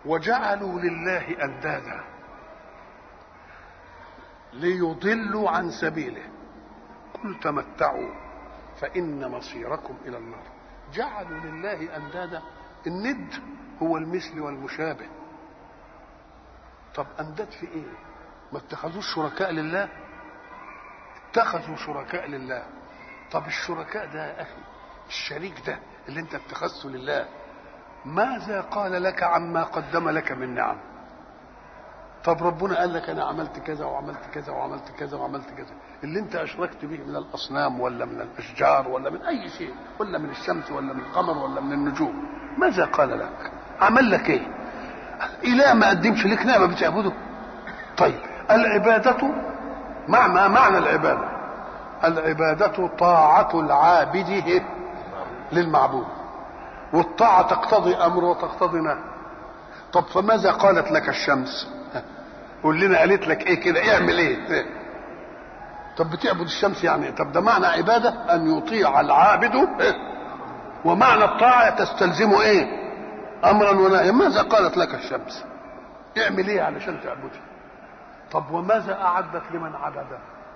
وجعلوا لله اندادا ليضلوا عن سبيله قل تمتعوا فان مصيركم الى النار جعلوا لله اندادا الند هو المثل والمشابه طب انداد في ايه ما اتخذوش شركاء لله اتخذوا شركاء لله طب الشركاء ده يا اخي الشريك ده اللي انت اتخذته لله ماذا قال لك عما قدم لك من نعم طب ربنا قال لك انا عملت كذا وعملت كذا وعملت كذا وعملت كذا اللي انت اشركت به من الاصنام ولا من الاشجار ولا من اي شيء ولا من الشمس ولا من القمر ولا من النجوم ماذا قال لك عمل لك ايه اله ما قدمش لك نعمه بتعبده طيب العباده مع ما معنى العباده العباده طاعه العابد للمعبود والطاعه تقتضي امر وتقتضي نهي طب فماذا قالت لك الشمس قول لنا قالت لك ايه كده اعمل ايه طب بتعبد الشمس يعني طب ده معنى عباده ان يطيع العابد ومعنى الطاعه تستلزم ايه امرا ونهيا ماذا قالت لك الشمس اعمل ايه علشان تعبدها طب وماذا اعدت لمن عبدها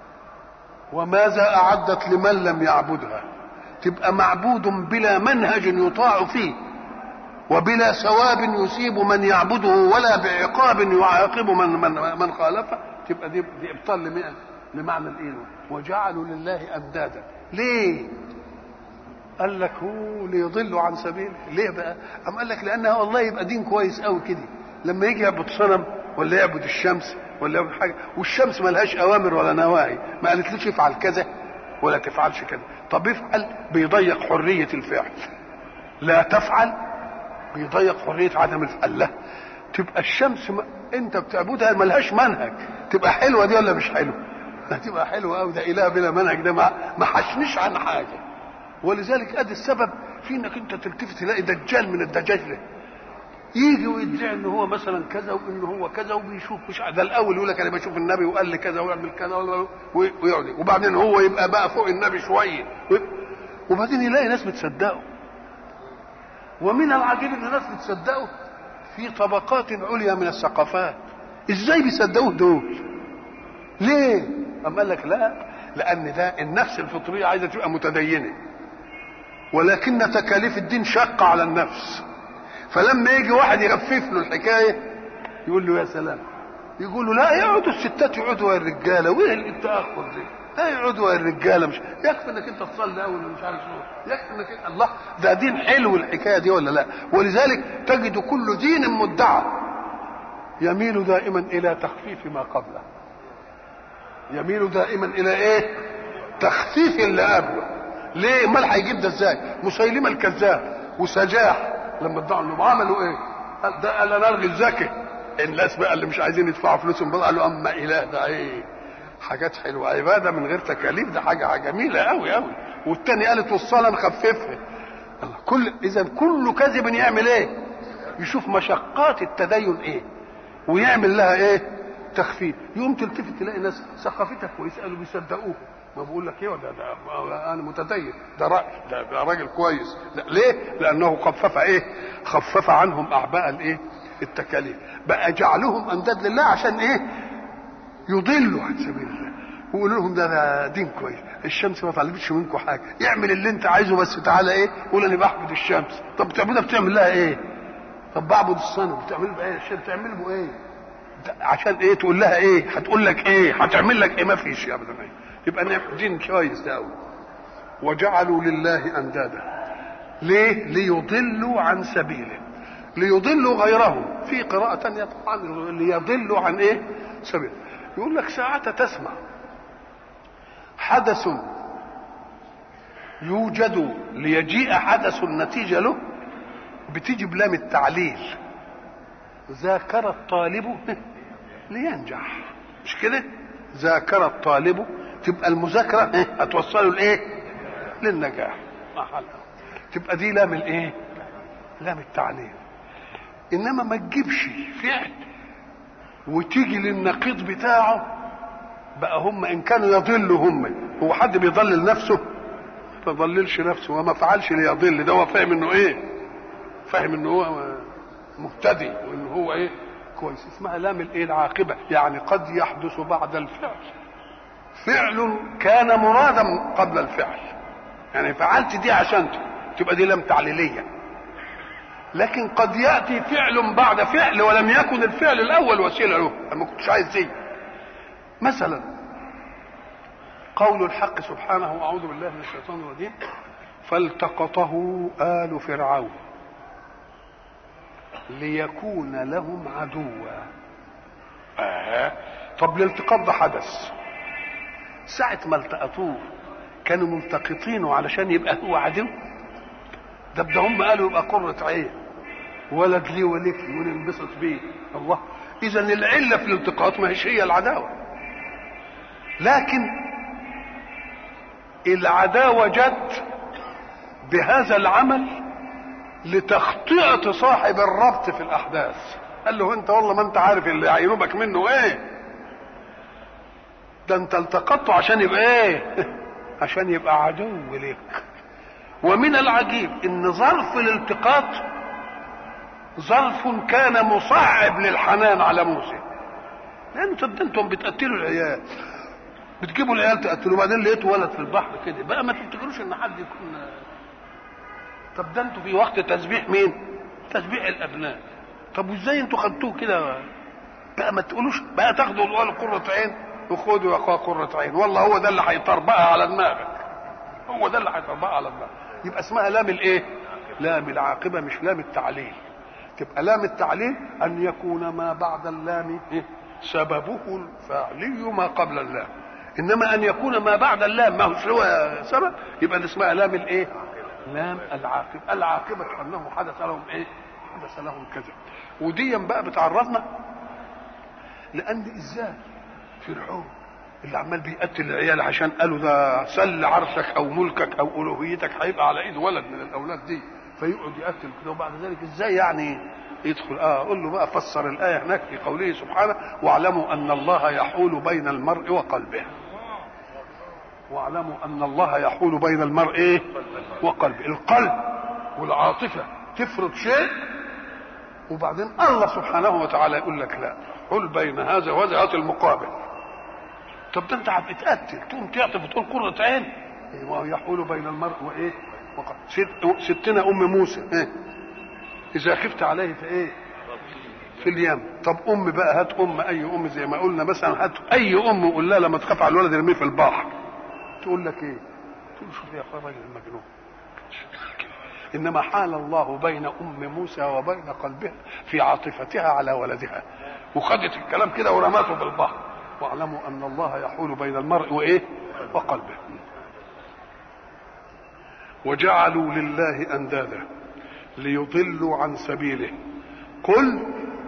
وماذا اعدت لمن لم يعبدها تبقى معبود بلا منهج يطاع فيه وبلا ثواب يصيب من يعبده ولا بعقاب يعاقب من من من خالفه تبقى دي, دي ابطال لمئة لمعنى الايه وجعلوا لله اندادا ليه قال لك هو ليضلوا عن سبيله ليه بقى أم قال لك لانها والله يبقى دين كويس قوي كده لما يجي يعبد صنم ولا يعبد الشمس ولا يعبد حاجه والشمس ما لهاش اوامر ولا نواهي ما قالتلوش افعل كذا ولا تفعلش كذا طب افعل بيضيق حريه الفعل لا تفعل بيضيق حريه عدم الفعل لا تبقى الشمس ما انت بتعبدها ملهاش منهج تبقى حلوه دي ولا مش حلوه هتبقى حلوه قوي ده اله بلا منهج ده ما ما حشنش عن حاجه ولذلك ادي السبب في انك انت تلتفت تلاقي دجال من الدجاجله يجي ويدعي ان هو مثلا كذا وان هو كذا وبيشوف مش ده الاول يقول لك انا بشوف النبي وقال لي كذا ويعمل كذا ويقعد وبعدين هو يبقى بقى فوق النبي شويه وبعدين يلاقي ناس بتصدقه ومن العجيب ان الناس بتصدقه في طبقات عليا من الثقافات ازاي بيصدقوه دول ليه اما قال لك لا لان ده النفس الفطريه عايزه تبقى متدينه ولكن تكاليف الدين شاقه على النفس فلما يجي واحد يخفف له الحكايه يقول له يا سلام يقول له لا يقعدوا الستات يقعدوا يا الرجاله وايه التاخر دي لا يقعدوا يا الرجاله مش يكفي انك انت تصلي اول مش عارف شو يكفي انك انت... الله ده دين حلو الحكايه دي ولا لا ولذلك تجد كل دين مدعى يميل دائما الى تخفيف ما قبله يميل دائما الى ايه تخفيف اللي قبله ليه امال هيجيب ده ازاي مسيلمه الكذاب وسجاح لما ادعوا انهم عملوا ايه قال ده قال انا الغي الزكاه الناس بقى اللي مش عايزين يدفعوا فلوسهم بقى قالوا اما اله ده ايه حاجات حلوه عباده من غير تكاليف ده حاجه جميله قوي قوي والتاني قالت والصلاه نخففها الله كل اذا كل كذب يعمل ايه يشوف مشقات التدين ايه ويعمل لها ايه تخفيف يقوم تلتفت تلاقي ناس ثقافتها كويسه قالوا بيصدقوه ما بقول لك ايه ده, ده انا متدين ده راجل ده, ده راجل كويس لا ليه لانه خفف ايه خفف عنهم اعباء الايه التكاليف بقى جعلهم انداد لله عشان ايه يضلوا عن سبيل الله ويقولوا لهم ده, ده دين كويس الشمس ما طلبتش منكم حاجه اعمل اللي انت عايزه بس تعالى ايه قول انا بعبد الشمس طب بتعبدها بتعمل لها ايه طب بعبد الصنم بتعمل بها ايه الشمس تعمل به ايه عشان ايه تقول لها ايه هتقول لك ايه هتعمل لك ايه ما فيش ابدا ايه يبقى دين كويس ده قوي وجعلوا لله اندادا ليه ليضلوا عن سبيله ليضلوا غيرهم في قراءة تانية طبعا ليضلوا عن ايه سبيله يقول لك ساعة تسمع حدث يوجد ليجيء حدث النتيجة له بتيجي بلام التعليل ذاكر الطالب لينجح مش كده ذاكر الطالب تبقى المذاكرة هتوصله لايه للنجاح تبقى دي لام الايه لام التعليل انما ما تجيبش فعل وتيجي للنقيض بتاعه بقى هم ان كانوا يضلوا هم هو حد بيضلل نفسه ما ضللش نفسه وما فعلش ليضل ده هو فاهم انه ايه فاهم انه هو مهتدي وان هو ايه كويس اسمها لام الايه العاقبه يعني قد يحدث بعد الفعل فعل كان مرادا قبل الفعل يعني فعلت دي عشان تبقى دي لام تعليليه لكن قد ياتي فعل بعد فعل ولم يكن الفعل الاول وسيله له ما كنتش عايز دي مثلا قول الحق سبحانه اعوذ بالله من الشيطان الرجيم فالتقطه ال فرعون ليكون لهم عدوا آه. طب الالتقاط ده حدث ساعة ما التقطوه كانوا ملتقطينه علشان يبقى هو عدو ده ده هم قالوا يبقى قرة عين ولد لي ولك وننبسط بيه الله اذا العلة في الالتقاط ما هيش هي العداوة لكن العداوة جت بهذا العمل لتخطئة صاحب الربط في الأحداث قال له أنت والله ما أنت عارف اللي هينوبك منه إيه ده أنت التقطته عشان يبقى إيه عشان يبقى عدو لك ومن العجيب ان ظرف الالتقاط ظرف كان مصعب للحنان على موسى لانه صدق انتم بتقتلوا العيال بتجيبوا العيال تقتلوا وبعدين لقيتوا ولد في البحر كده بقى ما تفتكروش ان حد يكون طب ده انتوا في وقت تسبيح مين؟ تسبيح الابناء طب وازاي انتوا خدتوه كده بقى ما تقولوش بقى تاخدوا الوالد قرة عين وخدوا يا اخويا قرة عين والله هو ده اللي هيطربقها على دماغك هو ده اللي هيطربقها على دماغك يبقى اسمها لام الايه؟ لام العاقبة مش لام التعليل تبقى لام التعليل ان يكون ما بعد اللام سببه الفعلي ما قبل اللام انما ان يكون ما بعد اللام ما هوش هو سبب يبقى دي اسمها لام الايه؟ لام العاقبة العاقبة انه حدث لهم ايه؟ حدث لهم كذا وديا بقى بتعرضنا لان ازاي فرعون اللي عمال بيقتل العيال عشان قالوا ده سل عرشك او ملكك او الوهيتك هيبقى على ايد ولد من الاولاد دي فيقعد يقتل كده وبعد ذلك ازاي يعني يدخل اه قول له بقى فسر الايه هناك في قوله سبحانه واعلموا ان الله يحول بين المرء وقلبه واعلموا ان الله يحول بين المرء ايه وقلبه القلب والعاطفه تفرض شيء وبعدين الله سبحانه وتعالى يقول لك لا حل بين هذا وهذا هات المقابل طب ده انت هتتقتل تقوم تعطف وتقول قرة عين يحول بين المرء وايه وقلبه ست ستنا ام موسى ايه اذا خفت عليه في ايه في اليم طب ام بقى هات ام اي ام زي ما قلنا مثلا هات اي ام وقول لها لما تخاف على الولد ارميه في البحر تقول لك ايه تقول شوف يا اخويا الراجل المجنون انما حال الله بين ام موسى وبين قلبها في عاطفتها على ولدها وخدت الكلام كده ورماته في البحر واعلموا ان الله يحول بين المرء وايه وقلبه وجعلوا لله اندادا ليضلوا عن سبيله قل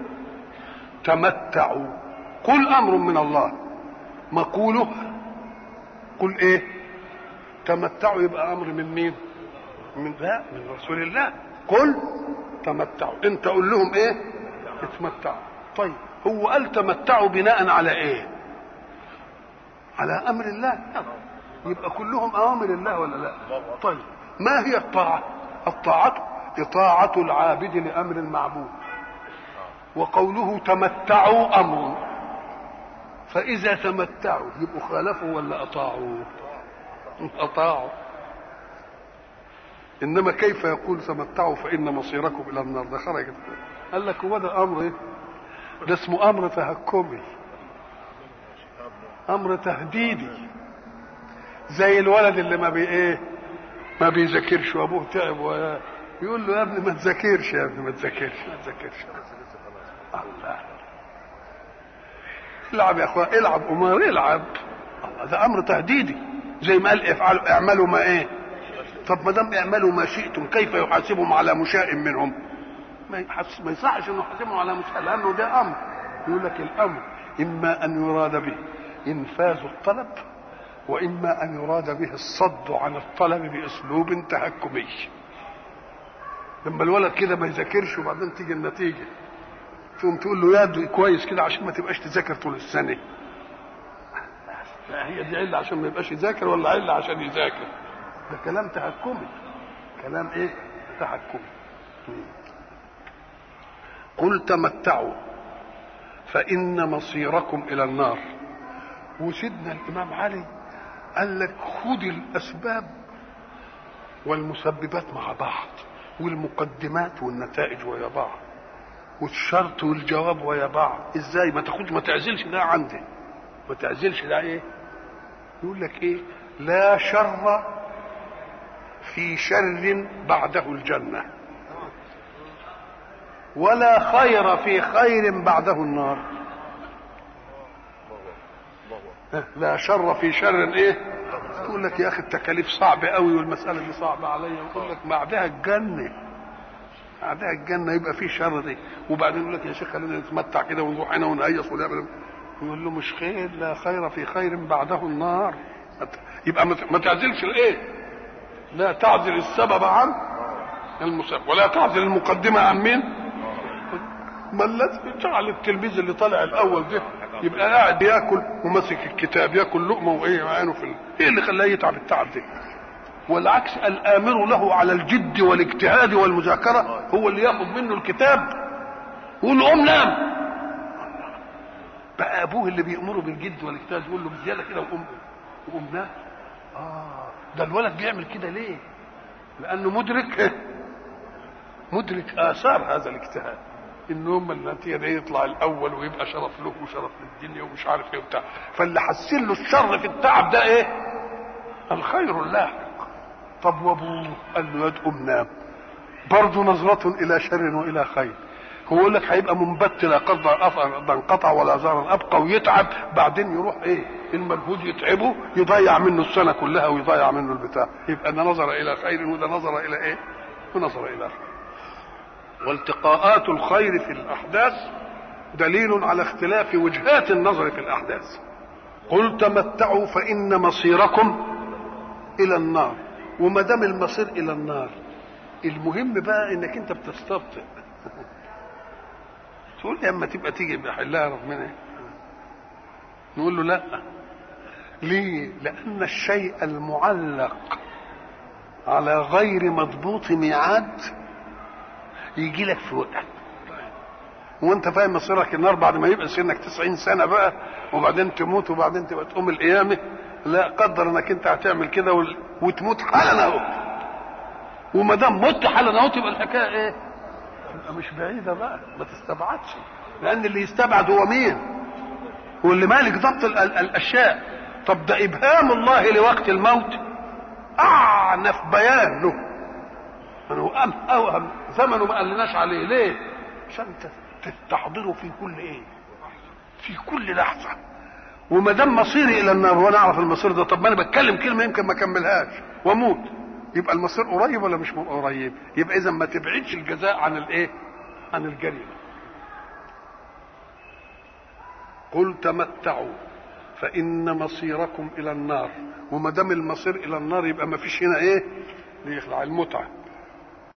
تمتعوا قل امر من الله مقوله قل ايه تمتعوا يبقى امر من مين من لا من رسول الله قل تمتعوا انت قول لهم ايه اتمتعوا طيب هو قال تمتعوا بناء على ايه على امر الله يبقى كلهم اوامر الله ولا لا طيب ما هي الطاعه الطاعه اطاعه العابد لامر المعبود وقوله تمتعوا امر فاذا تمتعوا يبقوا خالفوا ولا اطاعوا اطاعوا انما كيف يقول تمتعوا فان مصيركم الى النار ده خرج قال لك هو ده امر ايه ده اسمه امر تهكمي امر تهديدي زي الولد اللي ما بي ايه ما بيذاكرش وابوه تعب و... يقول له يا ابني ما تذاكرش يا ابني ما تذاكرش ما تذاكرش الله العب يا اخويا العب امار العب الله ده امر تهديدي زي ما قال افعلوا اعملوا ما ايه طب ما دام اعملوا ما شئتم كيف يحاسبهم على مشاء منهم ما يحس... ما يصحش انه يحاسبهم على مشاء لانه ده امر يقول لك الامر اما ان يراد به انفاذ الطلب واما ان يراد به الصد عن الطلب باسلوب تهكمي لما الولد كده ما يذاكرش وبعدين تيجي النتيجه تقوم تقول له يا كويس كده عشان ما تبقاش تذاكر طول السنه لا هي دي عله عشان ما يبقاش يذاكر ولا عله عشان يذاكر ده كلام تحكمي كلام ايه تحكمي قل تمتعوا فإن مصيركم إلى النار وسيدنا الإمام علي قال لك خد الأسباب والمسببات مع بعض والمقدمات والنتائج ويا بعض والشرط والجواب ويا بعض ازاي ما تاخدش ما تعزلش ده عندي ما تعزلش ده ايه يقول لك ايه لا شر في شر بعده الجنه ولا خير في خير بعده النار لا شر في شر ايه يقول لك يا اخي التكاليف صعبه قوي والمساله دي صعبه عليا يقول لك بعدها الجنه بعدها الجنه يبقى في شر دي وبعدين يقول لك يا شيخ خلينا نتمتع كده ونروح هنا ونهيص ونعمل يقول له مش خير لا خير في خير بعده النار يبقى ما تعزلش الايه لا تعزل السبب عن المسبب ولا تعزل المقدمه عن مين ما الذي جعل التلميذ اللي طالع الاول ده يبقى قاعد ياكل وماسك الكتاب ياكل لقمه وايه وعينه في ال... ايه اللي خلاه يتعب التعب ده والعكس الامر له على الجد والاجتهاد والمذاكره هو اللي ياخذ منه الكتاب ويقول له قوم نام بقى ابوه اللي بيامره بالجد والاجتهاد يقول له بزياده كده وقوم وقوم نام اه ده الولد بيعمل كده ليه لانه مدرك مدرك اثار هذا الاجتهاد ان هم النتيجه ده يطلع الاول ويبقى شرف له وشرف للدنيا ومش عارف ايه وبتاع فاللي حسن له الشر في التعب ده ايه الخير اللاحق طب وابوه قال له يا قوم نام برضه نظرة إلى شر وإلى خير هو يقول لك هيبقى منبت لا قطع انقطع ولا زار أبقى ويتعب بعدين يروح إيه المجهود يتعبه يضيع منه السنة كلها ويضيع منه البتاع يبقى ده نظر إلى خير وده نظر إلى إيه ونظر إلى خير والتقاءات الخير في الأحداث دليل على اختلاف وجهات النظر في الأحداث قل تمتعوا فإن مصيركم إلى النار وما دام المصير الى النار المهم بقى انك انت بتستبطئ تقول لي اما تبقى تيجي بحلها ربنا نقول له لا ليه لان الشيء المعلق على غير مضبوط ميعاد يجي لك في وقت وانت فاهم مصيرك النار بعد ما يبقى سنك 90 سنه بقى وبعدين تموت وبعدين تبقى تقوم القيامه لا قدر انك انت هتعمل كده وتموت حالا اهو وما دام مت حالا اهو تبقى الحكايه ايه؟ تبقى مش بعيده بقى ما تستبعدش لان اللي يستبعد هو مين؟ هو اللي مالك ضبط ال ال الاشياء طب ده ابهام الله لوقت الموت اعنف بيان له انه أم اوهم زمنه ما قالناش عليه ليه؟ عشان تستحضره في كل ايه؟ في كل لحظه وما دام مصيري الى النار وانا اعرف المصير ده طب ما انا بتكلم كلمه يمكن ما اكملهاش واموت يبقى المصير قريب ولا مش قريب يبقى اذا ما تبعدش الجزاء عن الايه عن الجريمه قل تمتعوا فان مصيركم الى النار وما دام المصير الى النار يبقى ما فيش هنا ايه ليخلع المتعه